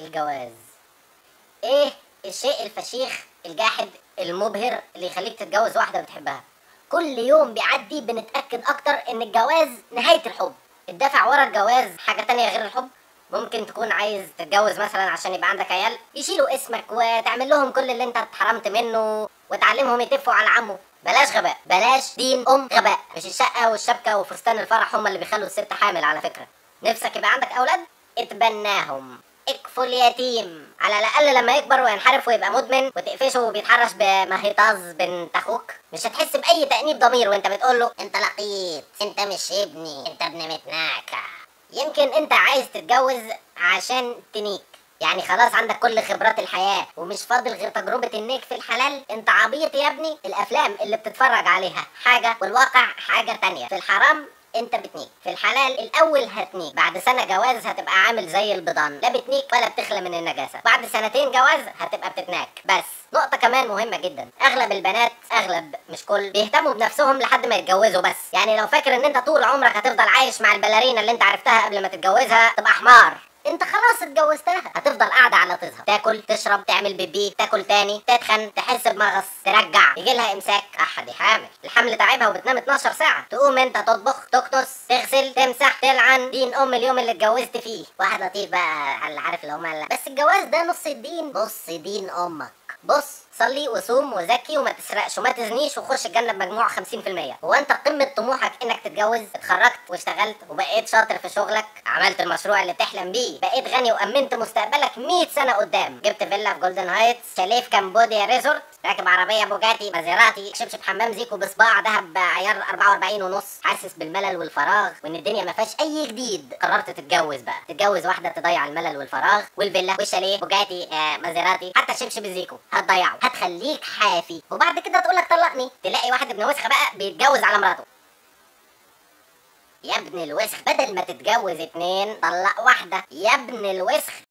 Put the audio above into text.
الجواز ايه الشيء الفشيخ الجاحد المبهر اللي يخليك تتجوز واحدة بتحبها كل يوم بيعدي بنتأكد أكتر إن الجواز نهاية الحب الدافع ورا الجواز حاجة تانية غير الحب ممكن تكون عايز تتجوز مثلا عشان يبقى عندك عيال يشيلوا اسمك وتعمل لهم كل اللي انت اتحرمت منه وتعلمهم يتفوا على عمه بلاش غباء بلاش دين ام غباء مش الشقه والشبكه وفستان الفرح هم اللي بيخلوا الست حامل على فكره نفسك يبقى عندك اولاد اتبناهم اكفوا اليتيم على الاقل لما يكبر وينحرف ويبقى مدمن وتقفشه وبيتحرش بمهيطاز بنت اخوك مش هتحس باي تانيب ضمير وانت بتقول له انت لقيط انت مش ابني انت ابن متناكه يمكن انت عايز تتجوز عشان تنيك يعني خلاص عندك كل خبرات الحياة ومش فاضل غير تجربة النيك في الحلال انت عبيط يا ابني الافلام اللي بتتفرج عليها حاجة والواقع حاجة تانية في الحرام انت بتنيك في الحلال الاول هتنيك بعد سنة جواز هتبقى عامل زي البيضان لا بتنيك ولا بتخلى من النجاسة بعد سنتين جواز هتبقى بتتناك بس نقطة كمان مهمة جدا اغلب البنات اغلب مش كل بيهتموا بنفسهم لحد ما يتجوزوا بس يعني لو فاكر ان انت طول عمرك هتفضل عايش مع البلارينا اللي انت عرفتها قبل ما تتجوزها تبقى حمار انت خلاص اتجوزتها هتفضل قاعده على طيزها تاكل تشرب تعمل بيبي تاكل تاني تتخن تحس بمغص ترجع يجي لها امساك احد حامل الحمل تعبها وبتنام 12 ساعه تقوم انت تطبخ تكنس تغسل تمسح تلعن دين ام اليوم اللي اتجوزت فيه واحد لطيف بقى اللي عارف اللي هم بس الجواز ده نص الدين نص دين امك بص صلي وصوم وزكي وما تسرقش وما تزنيش وخش الجنه بمجموع 50% هو انت قمه طموحك انك تتجوز اتخرجت واشتغلت وبقيت شاطر في شغلك عملت المشروع اللي بتحلم بيه بقيت غني وامنت مستقبلك 100 سنه قدام جبت فيلا في جولدن هايتس شاليه في كامبوديا ريزورت راكب عربيه بوجاتي مازيراتي شبشب حمام زيكو بصباع دهب عيار 44 ونص حاسس بالملل والفراغ وان الدنيا ما فيهاش اي جديد قررت تتجوز بقى تتجوز واحده تضيع الملل والفراغ والفيلا والشاليه بوجاتي آه مازيراتي حتى شبشب الزيكو هتضيعه هتخليك حافي وبعد كده تقول لك طلقني تلاقي واحد ابن وسخه بقى بيتجوز على مراته يا ابن الوسخ بدل ما تتجوز اتنين طلق واحده يا ابن الوسخ